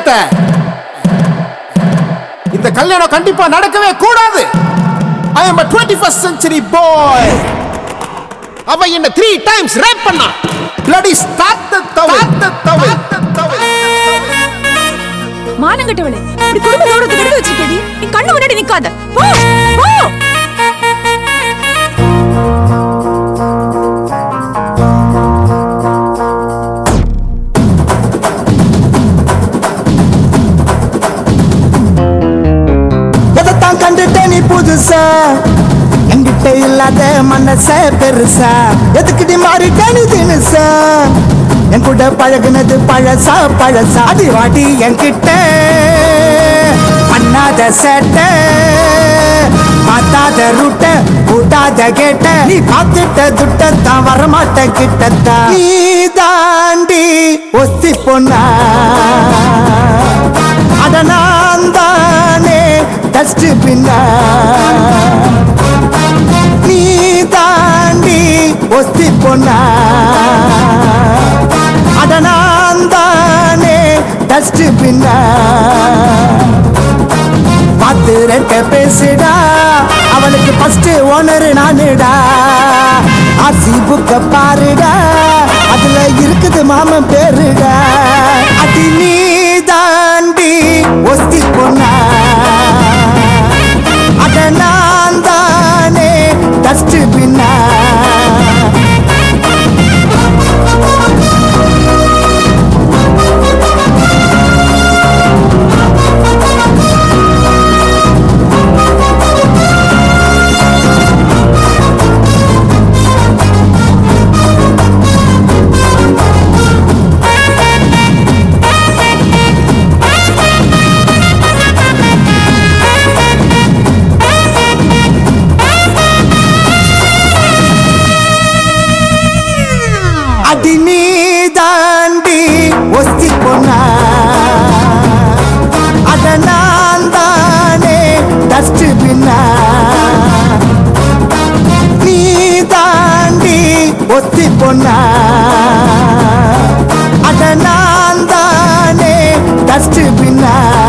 அத்தை இந்த கல்யாணம் கண்டிப்பா நடக்கவே கூடாது I am a 21st century boy அவ என்ன த்ரீ டைம்ஸ் ரேப் பண்ணா bloody ஸ்டார்ட் தவ தவ மானங்கட்டவளே இப்படி குடும்ப கௌரவத்தை கெடுத்து வச்சிருக்கேடி என் கண்ணு முன்னாடி நிக்காத போ போ எதைத்தான் கண்டுட்ட நீ புதுசா என்கிட்ட இல்லாத மனச பெருசா எதுக்குடி மாறிட்ட நீ தினுசா என் கூட பழகுனது பழசா பழசா அடி வாடி என்கிட்ட பண்ணாத சேட்டை பார்த்தாத ரூட்ட கூட்டாத கேட்ட நீ பார்த்துட்ட துட்டத்தான் வரமாட்ட கிட்டத்தான் நீ தாண்டி ஒத்தி பொண்ணா அட நான் தானே டஸ்ட் பின்னா நீ தாண்டி ஒத்தி பொண்ணா அட நான் தானே டஸ்ட் பின்னா பார்த்து ரெட்ட பேசுடா அவளுக்கு ஃபர்ஸ்ட் ஓனர் நானுடா ஆர்சி புக்க பாருடா அதுல இருக்குது மாமன் பேருடா அடி நீ தாண்டி ஒஸ்தி பொண்ணா அட நான் தானே டஸ்ட் பின்னா அடி நீ தாண்டி ஒஸ்தி பொண்ணா அட நான் தானே டஸ்ட் பின்னா நீ தாண்டி ஒஸ்தி பொண்ணா அட நான் தானே டஸ்ட் பின்னா